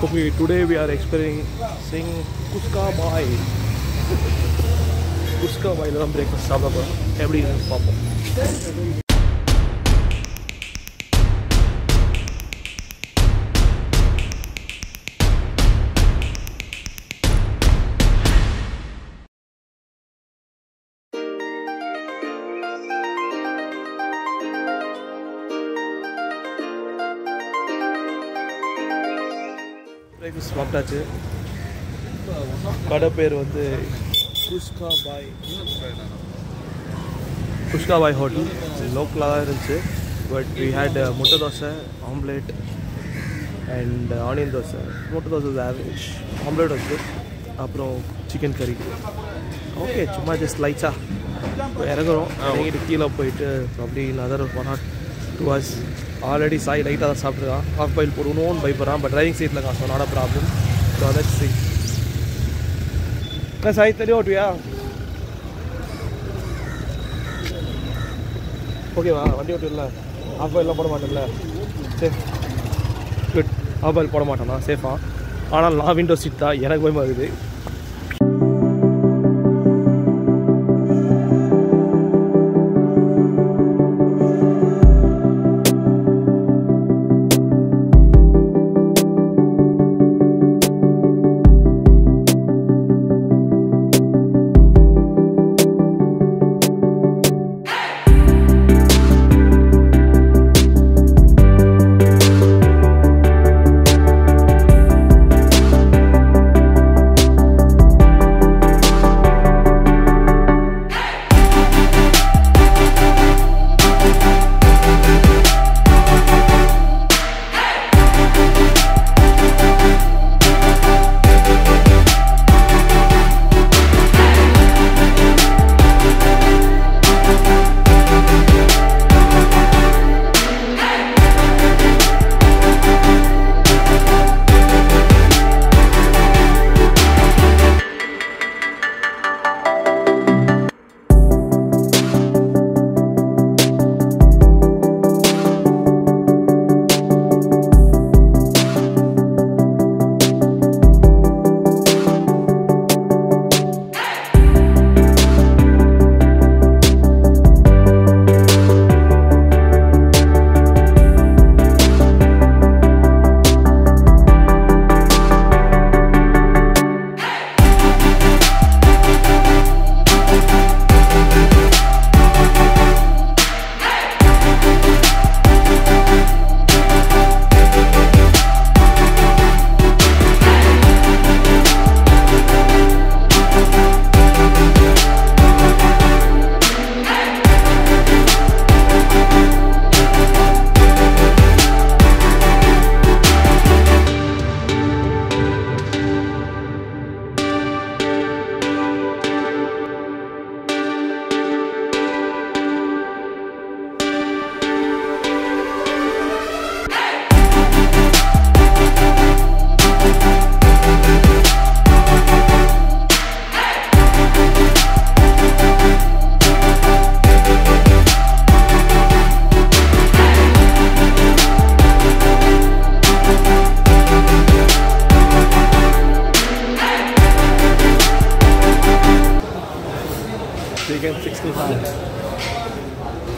Okay, today we are experiencing Kuska Bai. Kuska Bai தான் breakfast சாப்பிட போகிறோம் எப்படி இருக்குன்னு பார்ப்போம் பிரேக்ஃபாஸ்ட் சாப்பிட்டாச்சு கடை பேர் வந்து குஸ்கா பாய் குஸ்கா பாய் ஹோட்டல் லோக்கலாக தான் இருந்துச்சு பட் வி ஹேட் முட்டை dosa omelette and onion dosa முட்டை தோசை ஆவரேஜ் ஆம்லேட் வந்து அப்புறம் சிக்கன் கறி ஓகே சும்மா ஜஸ்ட் லைட்ஸாக இறங்குறோம் இறங்கிட்டு கீழே போயிட்டு அப்படி another one not two hours already chai லைட்டாக தான் சாப்பிட்ருக்கான் ஹாஃப் பாயில் போடணும்னு பயப்படுறான் பட் டிரைவிங் சீட்டில் காசு not problem so that's see என்ன சாய் தெரிய ஓட்டுவியா ஓகேவா வண்டி ஓட்டுவில்ல ஹாஃப் பாயிலாம் போட மாட்டேன்ல சரி குட் ஹாஃப் பாயில் போட மாட்டானா சேஃபா ஆனால் நான் விண்டோ சீட் தான் எனக்கு பயமாக இருக்குது Chicken 65.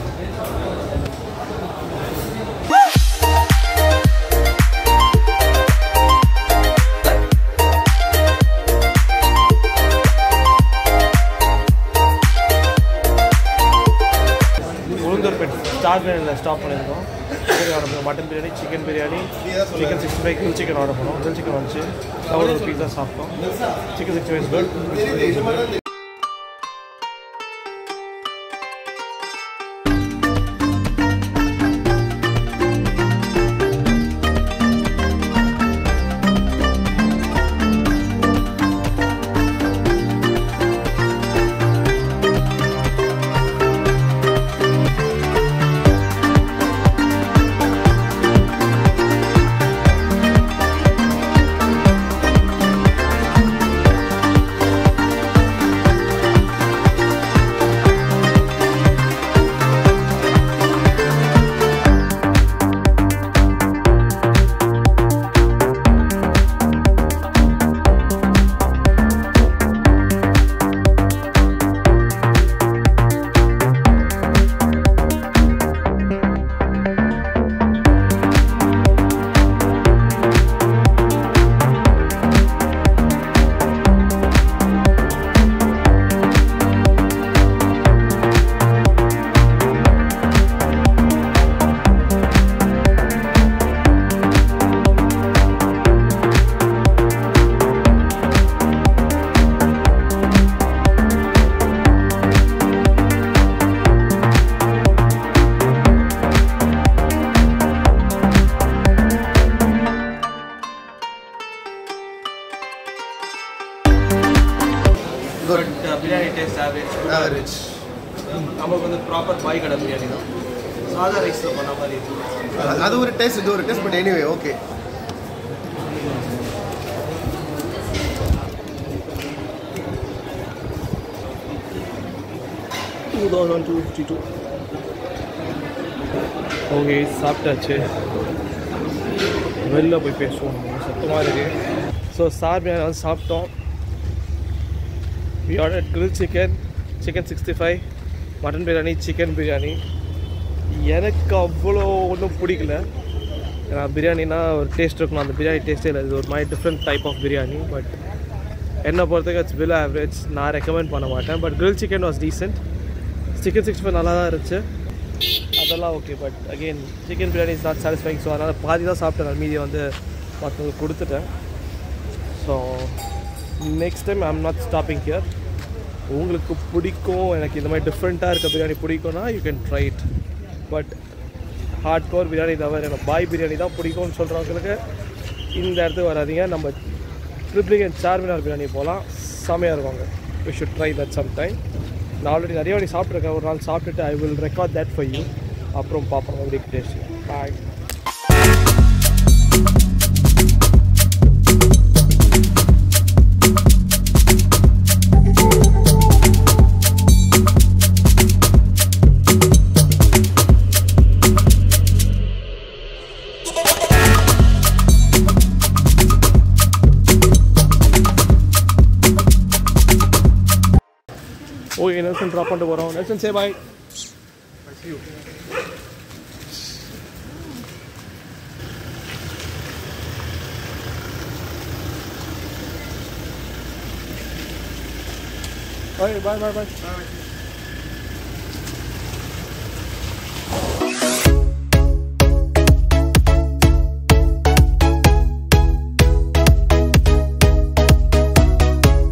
உளுந்தூர்பேட் ஸ்டார் பிரியாணியில் ஸ்டாப் பண்ணியிருந்தோம் பிரியாணி ஆர்டர் பண்ணோம் mutton biryani chicken biryani chicken sixty five grill chicken order பண்ணோம் கிரில் சிக்கன் வந்துச்சு டபுள் ஒரு பீஸா சாப்பிட்டோம் chicken sixty five good rich நமக்கு வந்து ப்ராப்பர் பாய் கடை பிரியாணி தான் சாதா ரைஸில் பண்ண மாதிரி இருக்கு அது ஒரு டேஸ்ட் இது ஒரு taste but anyway okay two thousand two fifty two okay சாப்பிட்டாச்சு வெளில போய் பேசுவோம் நம்ம சத்தமாக இருக்கு ஸோ சார் பிரியாணி வந்து சாப்பிட்டோம் we order grill chicken chicken sixty five mutton biryani chicken biryani எனக்கு அவ்வளோ ஒன்றும் பிடிக்கல ஏன்னா பிரியாணினா ஒரு டேஸ்ட் இருக்கணும் அந்த பிரியாணி டேஸ்ட்டே இல்லை இது ஒரு மாதிரி different type of biryani but என்னை பொறுத்தவரைக்கும் இட்ஸ் பில் ஆவரேஜ் நான் ரெக்கமெண்ட் பண்ண மாட்டேன் but grill chicken was decent chicken sixty five நல்லா தான் இருந்துச்சு அதெல்லாம் okay but again chicken biryani is not satisfying so அதனால் பாதி தான் சாப்பிட்டேன் நான் மீதியை வந்து மற்றவங்களுக்கு கொடுத்துட்டேன் so next time I'm not stopping here உங்களுக்கு பிடிக்கும் எனக்கு இந்த மாதிரி டிஃப்ரெண்ட்டாக இருக்க பிரியாணி பிடிக்கும்னா you can try it but hard core biryani தவிர எனக்கு பாய் பிரியாணி தான் பிடிக்கும்னு சொல்கிறவங்களுக்கு இந்த இடத்துக்கு வராதீங்க நம்ம ட்ரிப்ளிகன் சார்மினார் பிரியாணி போகலாம் செமையாக இருக்குங்க we should try that some time நான் ஆல்ரெடி நிறைய வாட்டி சாப்பிட்ருக்கேன் ஒரு நாள் சாப்பிட்டுட்டு I will record that for you அப்புறம் பார்ப்போம் எப்படி taste bye okay Nelson drop பண்ணிட்டு போகிறோம் Nelson say bye Bye, bye, bye, bye.